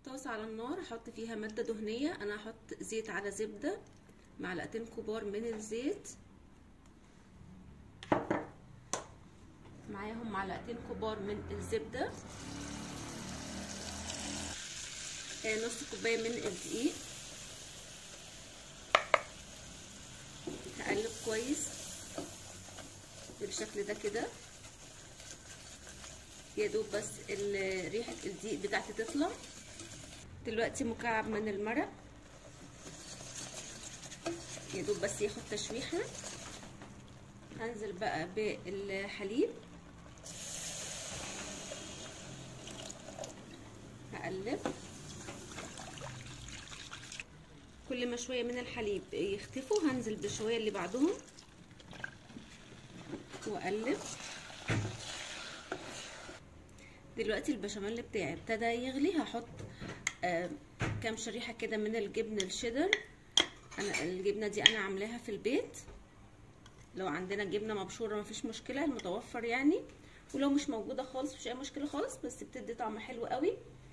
طاسة على النار هحط فيها مادة دهنية انا هحط زيت على زبدة معلقتين كبار من الزيت معاهم معلقتين كبار من الزبدة آه نص كوباية من الدقيق هقلب كويس بالشكل ده كده يا دوب بس ريحة الدقيق بتاعتي تطلع دلوقتي مكعب من المرق يا دوب بس ياخد تشويحة هنزل بقى بالحليب هقلب كل ما شويه من الحليب يختفوا هنزل بشويه اللي بعدهم واقلب دلوقتي البشاميل بتاعي ابتدى يغلي هحط آه كام شريحه كده من الجبن الشيدر انا الجبنه دي انا عاملاها في البيت لو عندنا جبنه مبشوره مفيش مشكله المتوفر يعني ولو مش موجوده خالص مفيش اي مشكله خالص بس بتدي طعم حلو قوي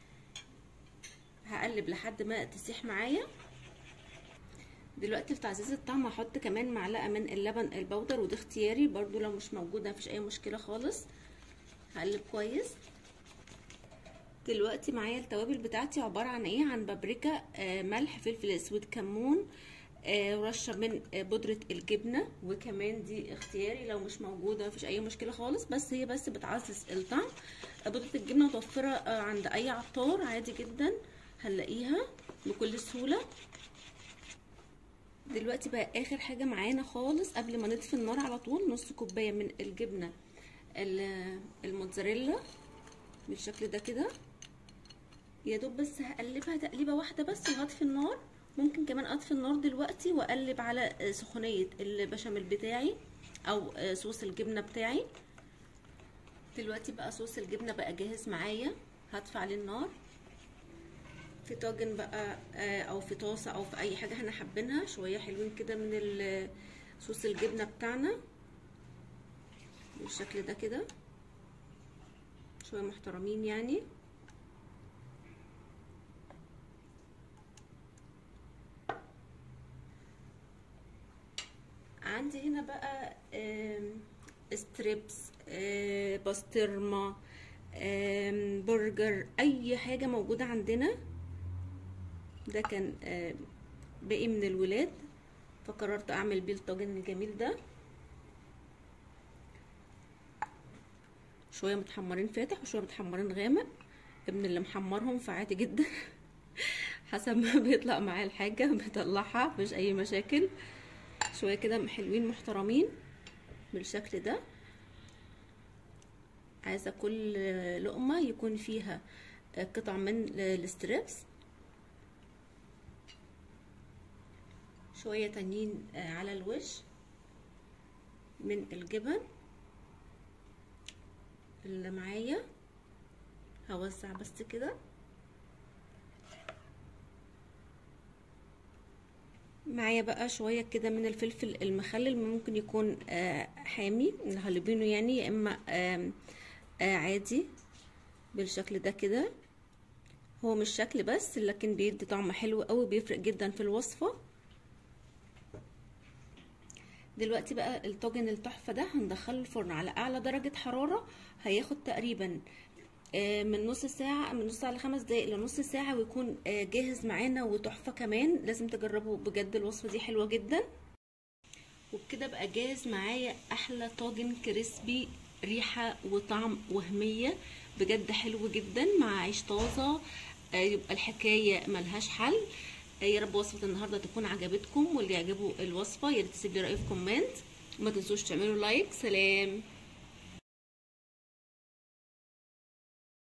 هقلب لحد ما تسيح معايا دلوقتي في تعزيز الطعم هحط كمان معلقه من اللبن البودر وده اختياري برضو لو مش موجوده مفيش اي مشكله خالص هقلب كويس دلوقتي معايا التوابل بتاعتي عباره عن ايه عن بابريكا آه ملح فلفل اسود كمون آه رشه من آه بودره الجبنه وكمان دي اختياري لو مش موجوده مفيش اي مشكله خالص بس هي بس بتعزز الطعم بودره الجبنه متوفره آه عند اي عطار عادي جدا هنلاقيها بكل سهوله دلوقتي بقى اخر حاجه معانا خالص قبل ما نطفي النار على طول نص كوبايه من الجبنه الموتزاريلا بالشكل ده كده يا دوب بس هقلبها تقليبه واحده بس وهطفي النار ممكن كمان اطفي النار دلوقتي واقلب على سخونيه البشاميل بتاعي او صوص الجبنه بتاعي دلوقتي بقى صوص الجبنه بقى جاهز معايا هطفي عليه النار في طاجن بقى او في طاسه او في اي حاجه احنا حابينها شويه حلوين كده من صوص الجبنه بتاعنا بالشكل ده كده شويه محترمين يعني عندي هنا بقى ستريبس بسطرمه برجر اي حاجه موجوده عندنا ده كان باقي من الولاد فقررت اعمل بيه الطاجن الجميل ده شويه متحمرين فاتح وشويه متحمرين غامق ابن اللي محمرهم فعادي جدا حسب ما بيطلع معاه الحاجه بيطلعها مفيش اي مشاكل شويه كده حلوين محترمين بالشكل ده عايزه كل لقمه يكون فيها قطع من الستريبس شويه تانيين على الوش من الجبن اللي معايا هوزع بس كده معايا بقى شويه كده من الفلفل المخلل ممكن يكون حامي الهالبينو يعني يا اما عادي بالشكل ده كده هو مش شكل بس لكن بيدي طعم حلو قوي بيفرق جدا في الوصفه دلوقتي بقى الطاجن التحفه ده هندخله الفرن على اعلى درجه حراره هياخد تقريبا من نص ساعة من نص ساعة لخمس دقايق لنص ساعة ويكون جاهز معانا وتحفة كمان لازم تجربوا بجد الوصفة دي حلوة جدا وبكده بقى جاهز معايا احلى طاجن كريسبي ريحة وطعم وهمية بجد حلو جدا مع عيش طازة يبقى الحكاية ملهاش حل يا رب وصفة النهاردة تكون عجبتكم واللي يعجبه الوصفة يا ريت تسيب لي رأيه في كومنت وما تنسوش تعملوا لايك سلام